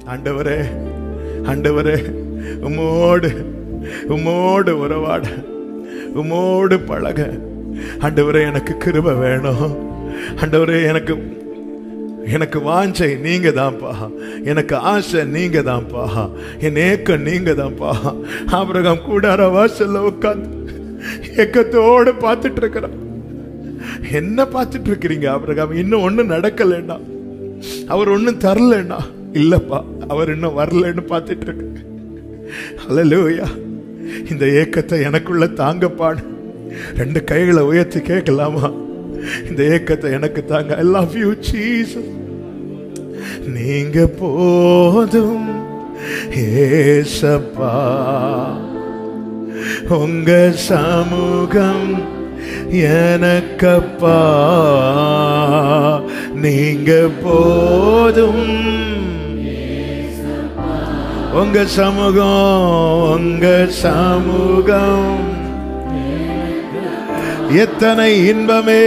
ஆண்டவரே ஆண்டவரே உம்மோடு உம்மோடு உறவாட உம்மோடு பழக ஆண்டவரே எனக்கு கிருபை வேணும் ஆண்டவரே எனக்கு எனக்கு வாஞ்சை நீங்க தான்ப்பா எனக்கு ஆசை நீங்க தான்ப்பா என் ஏக்கம் நீங்க தான்ப்பா ஆபிரகாம் கூடார வாசல்ல உட்காந்து ஏக்கத்தோடு பார்த்துட்டு இருக்கிறான் என்ன பார்த்துட்டு இருக்கிறீங்க ஆபிரகாம் இன்னும் ஒண்ணும் நடக்கலன்னா அவர் ஒண்ணும் தரலன்னா இல்லப்பா அவர் இன்னும் வரலன்னு பார்த்துட்டு இருக்கு ஹalleluya இந்த ஏக்கத்தை எனக்குள்ள தாங்கப்பாடு ரெண்டு கைகளை உயர்த்தி கேட்கலாமா இந்த ஏக்கத்தை எனக்கு தாங்க ஐ லவ் யூ ஜீசஸ் நீங்க போதும் ஏசப்பா உங்க சமூகம் எனக்கப்பா நீங்க போதும் உங்க சமூகம் உங்க சமூகம் எத்தனை இன்பமே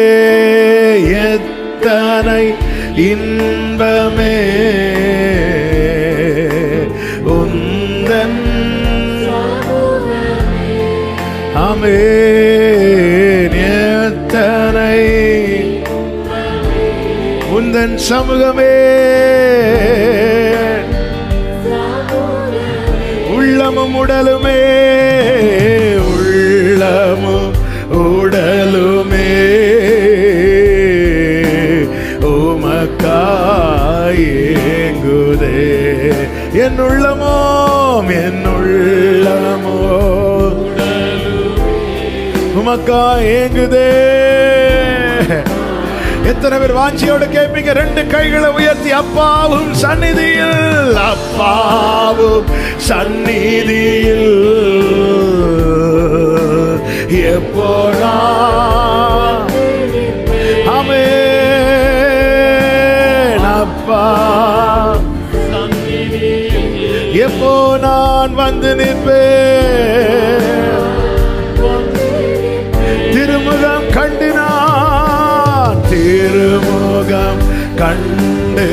எத்தனை இன்பமே உந்தன் அமேன் எத்தனை உந்தன் சமூகமே உள்ளமும் உடலுமே உள்ளமும் உடலுமே உமக்காயேங்குதே என் உள்ளமோம் என் உள்ளமோ உமக்கா ஏங்குதே எத்தனை பேர் வாஞ்சியோட கேட்பீங்க ரெண்டு கைகளை உயர்த்தி அப்பாவும் சந்நிதியில் அப்பாவும் சந்நிதியில் எப்போனா ஆமென் அப்பா எப்போ நான் வந்து நிற்பேன் திருமுகம் கண்டு நான் திருமுகம் கண்டு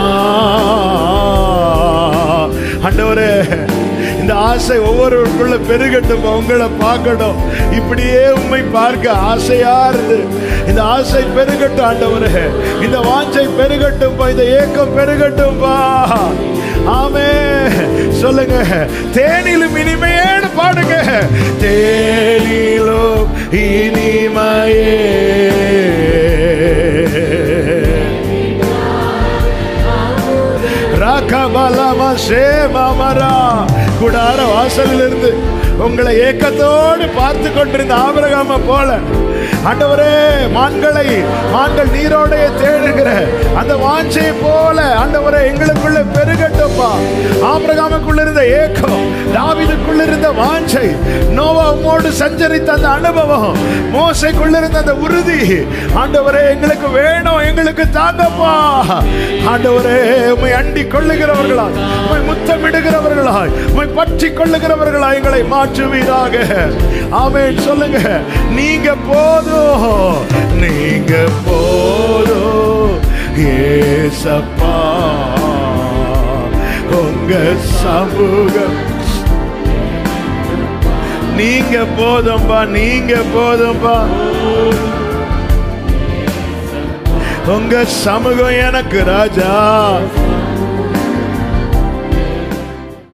நான் ஆண்டவரே இந்த ஆசை ஒவ்வொருவருக்குள்ள பெருகட்டும் உங்களை பார்க்கணும் இப்படியே உண்மை பார்க்க ஆசையா இருந்து இந்த ஆசை பெருகட்டும் ஆண்டவரே இந்த வாஞ்சை பெருகட்டும் இந்த ஏக்கம் பெருகட்டும் பா ஆமே சொல்லுங்க தேனிலும் இனிமையேன்னு பாடுங்க தேனிலும் இனிமையே ராகபலம சேமமரா குடார வாசலில் இருந்து உங்களை ஏக்கத்தோடு பார்த்து கொண்டிருந்த ஆபிரகாம போல ஆண்டவரே மான்களை மான்கள் நீரோடைய தேடுகிற அந்த வாஞ்சை போல ஆண்டவரே எங்களுக்குள்ள பெருகட்டும்பா ஆபிரகாமுக்குள்ள இருந்த ஏக்கம் தாவிதுக்குள்ள இருந்த வாஞ்சை நோவா உம்மோடு சஞ்சரித்த அந்த அனுபவம் மோசைக்குள்ள இருந்த அந்த உறுதி ஆண்டவரே எங்களுக்கு வேணும் எங்களுக்கு தாங்கப்பா ஆண்டவரே உம்மை அண்டி கொள்ளுகிறவர்களாய் உம்மை முத்தமிடுகிறவர்களாய் உம்மை பற்றி கொள்ளுகிறவர்களாய் எங்களை மாற்றுவீராக ஆமென் சொல்லுங்க நீங்க போதும் நீங்க போதும் ஏசப்பா உங்க சமூகம் நீங்க போதும்பா நீங்க போதும்பா உங்க சமூகம் எனக்கு ராஜா